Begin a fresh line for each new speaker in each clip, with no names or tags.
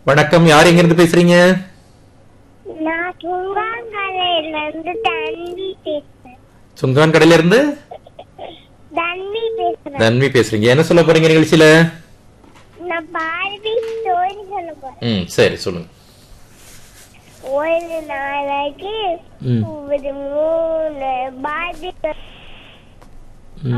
வணக்கம் யார் எங்க இருந்து பேசுறீங்க
நான் சுங்காங்கரையில இருந்து தன்வி பேசுறேன்
சுங்கான் கடையில இருந்து
தன்வி பேசுறேன்
தன்வி பேசுறீங்க என்ன சொல்ல போறீங்க நிகழ்ச்சியில
நான் பார்வி ஸ்டோரி சொல்ல போறேன்
ம் சரி சொல்லுங்க
ஒரு நாளைக்கு
ம்.
ஒரு மூணு பார்வி
ம்,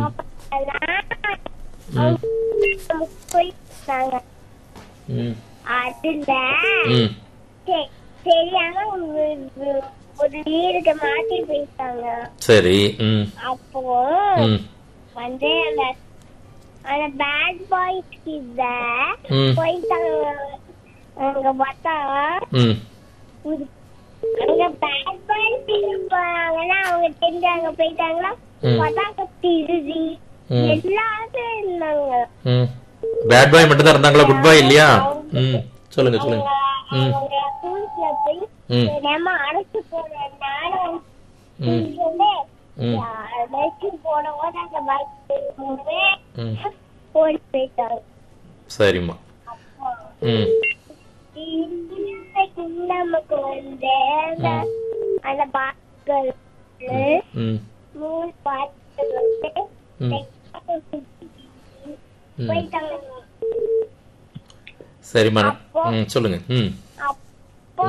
ம்,
போயிட்டாங்க
ம்,
அதுல
ம்,
தெ- தெரியாம ஒரு- ஒரு வீடுக்கு மாத்தி போயிட்டாங்க
சரி ம்
அப்போ
ம்
வந்து அந்த அந்த பேட் பாய்ஸ் கிட்ட
ம்.
போயிட்டாங்க அங்க பார்த்தா
ம்
ஒரு- அங்க பேட் பாய்ஸ் போறாங்கன்னா அவங்க தெரிஞ்சு அங்க போயிட்டாங்களா
ம்.
பார்த்தா அங்க திருதி
ம்.
எல்லாரும் இருந்தாங்க
ம் பேட் பாய் மட்டும் தான் இருந்தாங்களா குட் பாய் இல்லையா ம் சொல்லுங்க சொல்லுங்க ம்
அவங்க ஸ்கூல்ல போய்
ம்
நம்ம அரசு போனதுனால
ம்
சொல்லி
ம்
பைக்கு போனவோது அந்த பைக்
ம்
ஓடி போயிட்டாங்க
சரிம்மா ம்
இன்னைக்கு நமக்கு வந்து அந்த அந்த பாக்கள்
ம்
மூணு பாக்கள் வந்து
ம் ம்
போயிட்டாங்க
சரிம்மா ம் சொல்லுங்க ம்
அப்போ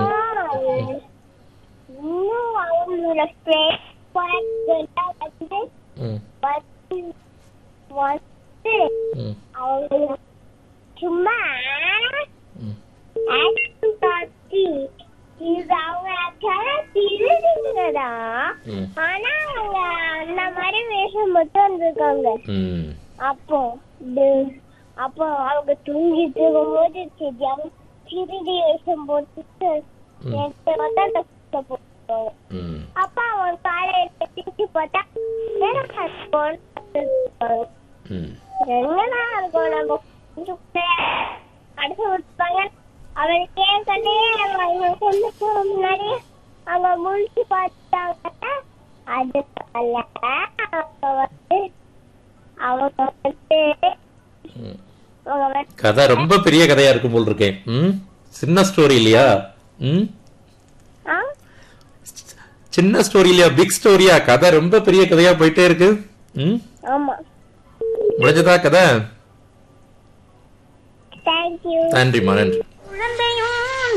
இன்னும் அவங்களோட ஃப்ரெண்ட் பாக்கள் வந்து
ம்
வந்து வந்து
ம்
அவங்க சும்மா
ம்
ஆக்ஷன் காட்டி இது அவங்க actually திருடுங்கடா
ம்
ஆனா அவங்க அந்த மாதிரி வேஷம் மட்டும் வந்திருக்காங்க
ம்
அப்போ இது- அப்போ அவங்க தூங்கிட்டு இருக்கும்போது தெரியாம திருடி வேஷம் போட்டுட்டு
ம்.
நேத்து வந்து அந்த குப்பை போட்டுருக்காங்க
ம்
அப்ப அவன் காலையில திருப்பி பார்த்தா வேற போட்டு
ம்
எங்கடா இருக்கோம் நம்ம கொஞ்சம் அடிச்சு விட்டுப்பாங்க அவருக்கு ஏன் கண்ணே அவங்க சொந்துக்கு முன்னாடி அவங்க முழிச்சு பார்த்தாங்க அது அல்ல அவங்க வந்து அவங்க வந்து
ம்
அவங்க வந்து
கதை ரொம்ப பெரிய கதையா இருக்கும் போல் இருக்கேன் ம் சின்ன ஸ்டோரி இல்லையா ம்
ஆ?
சின்ன ஸ்டோரி இல்லையா பிக் ஸ்டோரியா கதை ரொம்ப பெரிய கதையா போயிட்டே இருக்கு ம்
ஆமா
முடிஞ்சதா கதை
தேங்க்யூ
நன்றிம்மா நன்றி
குழந்தை